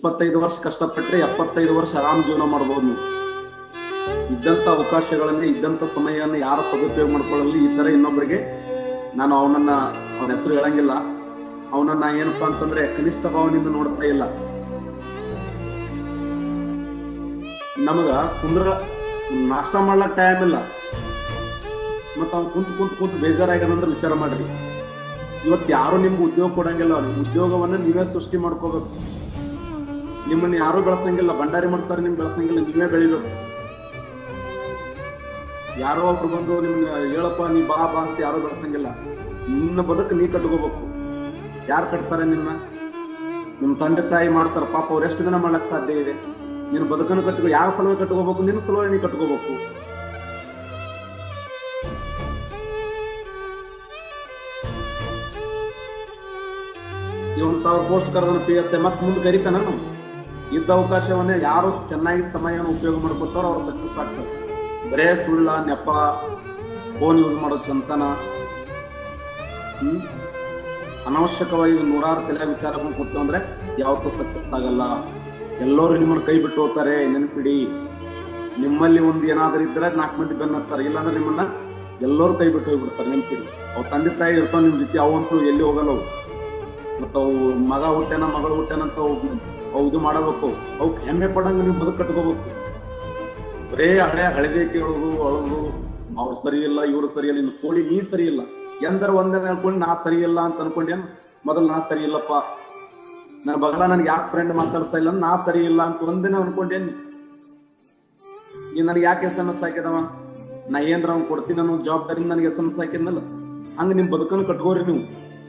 ಇಪ್ಪತ್ತೈದು ವರ್ಷ ಕಷ್ಟಪಟ್ಟರೆ ಎಪ್ಪತ್ತೈದು ವರ್ಷ ಆರಾಮ್ ಜೀವನ ಮಾಡ್ಬೋದು ನೀವು ಇದ್ದಂತ ಅವಕಾಶಗಳನ್ನ ಇದ್ದಂತ ಸಮಯವನ್ನು ಯಾರ ಸದುಪಯೋಗ ಮಾಡ್ಕೊಳ್ಳಲಿ ಈ ತರ ಇನ್ನೊಬ್ಬರಿಗೆ ನಾನು ಅವನನ್ನ ಅವನ ಹೆಸರು ಹೇಳಂಗಿಲ್ಲ ಅವನನ್ನ ಏನಪ್ಪಾ ಅಂತಂದ್ರೆ ಕನಿಷ್ಠ ಭಾವನೆಯಿಂದ ನೋಡ್ತಾ ಇಲ್ಲ ನಮಗ ಕುಂದ್ರ ನಾಷ್ಟ ಮಾಡ್ಲಕ್ ಟೈಮ್ ಇಲ್ಲ ಮತ್ತ ಅವ್ನ್ ಕುಂತ್ ಕುಂತ್ ಕುಂತ್ ಬೇಜಾರಾಗ್ಯಾನಂದ್ರೆ ವಿಚಾರ ಮಾಡ್ರಿ ಇವತ್ತು ಯಾರು ನಿಮ್ಗೆ ಉದ್ಯೋಗ ಕೊಡಂಗಿಲ್ಲ ಅವ್ರಿಗೆ ಉದ್ಯೋಗವನ್ನ ನೀವೇ ಸೃಷ್ಟಿ ಮಾಡ್ಕೋಬೇಕು ನಿಮ್ಮನ್ನ ಯಾರು ಬೆಳೆಸಂಗಿಲ್ಲ ಭಂಡಾರಿ ಮಾಡ್ಸಾರ ನಿಮ್ ಬೆಳೆಸಂಗಿಲ್ಲ ನೀವೇ ಬೆಳಿಬೇಕು ಯಾರೋ ಒಬ್ರು ಬಂದು ನಿಮ್ಗೆ ಹೇಳಪ್ಪ ನೀ ಬಾ ಬಾ ಅಂತ ಯಾರು ಬೆಳೆಸಂಗಿಲ್ಲ ನಿನ್ನ ಬದುಕು ನೀ ಕಟ್ಕೋಬೇಕು ಯಾರು ಕಟ್ತಾರೆ ನಿನ್ನ ನಿಮ್ ತಂದೆ ತಾಯಿ ಮಾಡ್ತಾರ ಪಾಪ ಅವ್ರು ಎಷ್ಟು ದಿನ ಮಾಡ್ಲಕ್ ಸಾಧ್ಯ ಇದೆ ನಿನ್ನ ಬದುಕನ್ನು ಕಟ್ಕೋ ಯಾರ ಸಲುವಾಗಿ ಕಟ್ಕೋಬೇಕು ನಿನ್ನ ಸಲುವಾಗಿ ನೀ ಕಟ್ಕೋಬೇಕು ಈ ಒಂದ್ ಸಾವಿರ ಪೋಸ್ಟ್ ಕರೆದ ಪಿ ಎಸ್ ಐ ಮತ್ತೆ ಮುಂದೆ ಕರಿತಾನ ನಾವು ಇದ್ದ ಅವಕಾಶವನ್ನೇ ಯಾರು ಚೆನ್ನಾಗಿ ಸಮಯವನ್ನು ಉಪಯೋಗ ಮಾಡ್ಕೊತಾರೋ ಅವ್ರು ಸಕ್ಸಸ್ ಆಗ್ತಾರೆ ಬರೇ ಸುಳ್ಳ ನೆಪ ಫೋನ್ ಯೂಸ್ ಮಾಡೋ ಚಂತನ ಹ್ಮ್ ಅನವಶ್ಯಕವಾಗಿ ನೂರಾರು ತಲೆ ವಿಚಾರಗಳು ಕೊಡ್ತು ಅಂದ್ರೆ ಯಾವತ್ತೂ ಸಕ್ಸಸ್ ಆಗಲ್ಲ ಎಲ್ಲರೂ ನಿಮ್ಮನ್ನ ಕೈ ಬಿಟ್ಟು ಹೋಗ್ತಾರೆ ನೆನಪಿಡಿ ನಿಮ್ಮಲ್ಲಿ ಒಂದ್ ಏನಾದ್ರೂ ಇದ್ರೆ ನಾಲ್ಕು ಮಂದಿ ಬೆನ್ನತ್ತಾರೆ ಇಲ್ಲಾಂದ್ರೆ ನಿಮ್ಮನ್ನ ಎಲ್ಲರೂ ಕೈ ಬಿಟ್ಟು ಹೋಗ್ಬಿಡ್ತಾರೆ ನೆನಪಿಡಿ ಅವ್ ತಂದೆ ತಾಯಿ ಇರ್ತಾವ ನಿಮ್ ಜೊತೆ ಅವಂತೂ ಎಲ್ಲಿ ಹೋಗಲ್ಲ ಅವು ಮತ್ತ ಅವು ಮಗ ಹುಟ್ಟ್ಯಾನ ಮಗಳು ಹುಟ್ಟ್ಯಾನ ಅಂತ ಅವು ಅವು ಇದು ಮಾಡಬೇಕು ಅವು ಹೆಮ್ಮೆ ಪಡಂಗ ನೀವು ಬದುಕು ಕಟ್ಕೋಬೇಕು ಬರೇ ಹಳೆ ಹಳದೆ ಕೇಳೋದು ಅಳೋದು ಅವ್ರು ಸರಿ ಇಲ್ಲ ಇವ್ರು ಸರಿ ಇಲ್ಲ ಇನ್ನು ಕೋಡಿ ನೀ ಸರಿ ಇಲ್ಲ ಎಂದರ ಒಂದನೇ ಅನ್ಕೊಂಡು ನಾ ಸರಿ ಇಲ್ಲ ಅಂತ ಅನ್ಕೊಂಡೇನು ಮೊದಲು ನಾ ಸರಿ ಇಲ್ಲಪ್ಪ ನನ್ನ ಬಗಲ ನನ್ಗೆ ಯಾಕೆ ಫ್ರೆಂಡ್ ಮಾತಾಡ್ತಾ ಇಲ್ಲ ನಾ ಸರಿ ಇಲ್ಲ ಅಂತ ಒಂದಿನ ಅನ್ಕೊಂಡೇನಿ ಈ ನನಗೆ ಯಾಕೆ ಎಸ್ ಎಂ ಎಸ್ ಹಾಕಿದವ ನಾ ಏನ್ರ ಅವ್ನು ಕೊಡ್ತೀನಿ ಅನ್ನೋ ಜವಾಬ್ದಾರಿ ನನಗೆ ಎಸ್ ಎಂ ಎಸ್ ಹಾಕಿದ್ನಲ್ಲ ಹಂಗ ನಿಮ್ ಬದುಕನ್ನು ಕಟ್ಕೋರಿ ನೀವು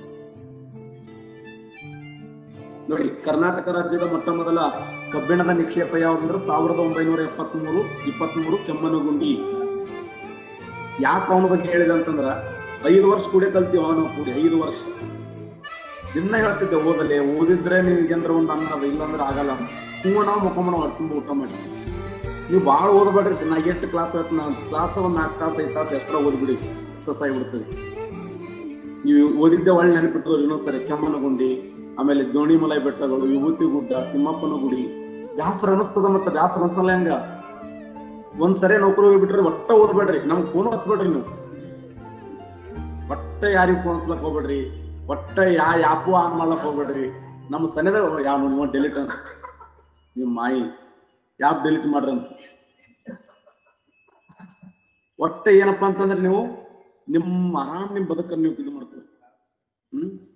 ನೋಡಿ ಕರ್ನಾಟಕ ರಾಜ್ಯದ ಮೊಟ್ಟ ಮೊದಲ ಕಬ್ಬಿಣದ ನಿಕ್ಷೇಪ ಯಾವ್ದಂದ್ರೆ ಸಾವಿರದ ಒಂಬೈನೂರ ಎಪ್ಪತ್ತ್ ಮೂರು ಇಪ್ಪತ್ತ್ ಮೂರು ಕೆಮ್ಮನಗುಂಡಿ ಯಾಕೆ ಅವನ ಬಗ್ಗೆ ಹೇಳಿದೆ ಅಂತಂದ್ರ ಐದು ವರ್ಷ ಕೂಡ ಕಲ್ತೀವಿ ಅವನು ಕೂಡಿ ಐದು ವರ್ಷ ದಿನ ಹೇಳ್ತಿದ್ದೆ ಓದಲೆ ಓದಿದ್ರೆ ನಿನ್ಗೇನ್ರ ಒಂದು ಅನ್ನದ ಇಲ್ಲಾಂದ್ರೆ ಆಗಲ್ಲ ಸುಮ್ಮ ನಾವು ಮುಖಮನ ತುಂಬ ಊಟ ಮಾಡಿ ನೀವು ಭಾಳ ಓದಬೇಡ್ರಿ ನಾ ಎಷ್ಟು ಕ್ಲಾಸ್ ಹೇಳ್ತೀನಿ ನಾನು ಕ್ಲಾಸ್ ಒಂದು ನಾಲ್ಕು ತಾಸು ಐದು ತಾಸು ಎಷ್ಟರ ಓದ್ಬಿಡಿ ಸಕ್ಸಸ್ ಆಗಿಬಿಡ್ತದೆ ನೀವು ಓದಿದ್ದೆ ಒಳ್ಳೆ ನೆನಪಿಟ್ಟು ಇನ್ನೊಂದ್ಸರಿ ಕೆಮ್ಮನಗುಂಡಿ ಆಮೇಲೆ ದೋಣಿಮಲೈ ಬೆಟ್ಟಗಳು ವಿಭೂತಿ ಗುಡ್ಡ ತಿಮ್ಮಪ್ಪನ ಗುಡಿ ಬ್ಯಾಸರ ಅನಿಸ್ತದ ಮತ್ತೆ ಬ್ಯಾಸರ ಅನ್ಸಲ್ಲ ಹೆಂಗ ಒಂದ್ಸರಿ ನೌಕರಿ ಹೋಗ್ಬಿಟ್ರೆ ಒಟ್ಟ ಓದ್ಬೇಡ್ರಿ ನಮ್ಗೆ ಫೋನ್ ಹಚ್ಬೇಡ್ರಿ ನೀವು ಒಟ್ಟ ಯಾರಿಗೂ ಫೋನ್ ಹಚ್ಲಕ್ ಹೋಗ್ಬೇಡ್ರಿ ಒಟ್ಟ ಯಾ ಯಾಪು ಆನ್ ಮಾಡ್ಲಕ್ ಹೋಗ್ಬೇಡ್ರಿ ನಮ್ಮ ಸನೇದ ಯಾವ ನೀವು ಡೆಲಿಟ್ ಅಂತ ನಿಮ್ ಮಾಯಿ ಯಾಪ್ ಡೆಲಿಟ್ ಮಾಡ್ರಿ ಅಂತ ಒಟ್ಟ ಏನಪ್ಪಾ ಅಂತಂದ್ರೆ ನೀವು ನಿಮ್ಮ ಆರಾಮ್ ನಿಮ್ ಬದುಕನ್ನು ನೀವು ಇದು ಮಾಡ್ತೀರಿ ಹ್ಮ್